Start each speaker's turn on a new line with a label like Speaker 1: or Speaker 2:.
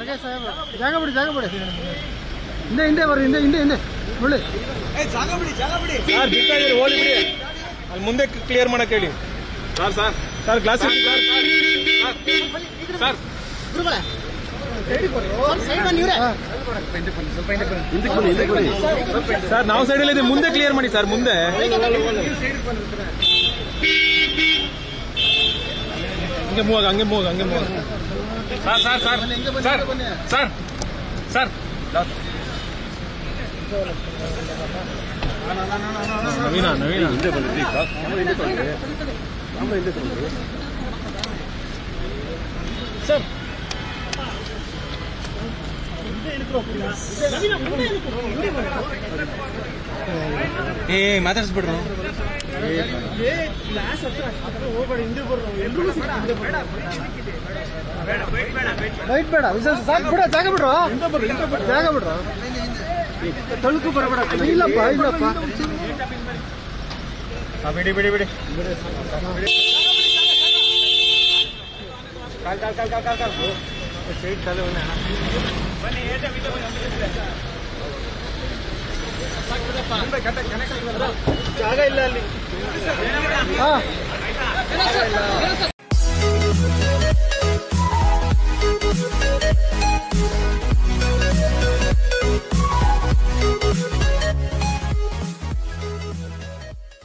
Speaker 1: ಜಾಗ ಬಿಡಿ ಜಾಗ ಬಿಡಿ ಹಿಂದೆ ಹಿಂದೆ ಬರ್ರಿ ಹಿಂದೆ ಹಿಂದೆ ಹಿಂದೆ ಒಳ್ಳೆ
Speaker 2: ಸರ್ ಬಿಡ್ತಾ ಇದೀರಿ ಓಡಿ ಬಿಡಿ ಅಲ್ಲಿ ಮುಂದೆ ಕ್ಲಿಯರ್ ಮಾಡಕ್ ಹೇಳಿ sir sir sir glass sir sir
Speaker 1: ಗುರುಗಳೇ ಸೈಡ್ ಬನ್ನಿ ಇವ್ರೆ
Speaker 2: ಸರ್ ನಾವು ಸೈಡಲ್ಲಿ ಇದೆ ಮುಂದೆ ಕ್ಲಿಯರ್ ಮಾಡಿ ಸರ್ ಮುಂದೆ ಹಂಗೆ ಮೂವಾಗ ಹಂಗೆ ಮೂವಾಗ ಹಂಗೆ ಮೂವಾಗ sir sir sir sir sir sir Naveena Naveena sir
Speaker 3: ಏ ಮಾತಾಡಿಸ್ಬಿಡ್ರು
Speaker 1: ಲೈಟ್ ಬೇಡ ವಿಶೇಷ ಸಾಕು ಬಿಡ ಜಾಗ ಬಿಡ್ರು ಜಾಗ ಬಿಡ್ರು ತಳುಕು ಬರಬೇಡ ಇಲ್ಲಪ್ಪ ಇಲ್ಲಪ್ಪ
Speaker 2: ಹಾ, ಬಿಡಿ ಬಿಡಿ ಬಿಡಿ
Speaker 1: ಹಾ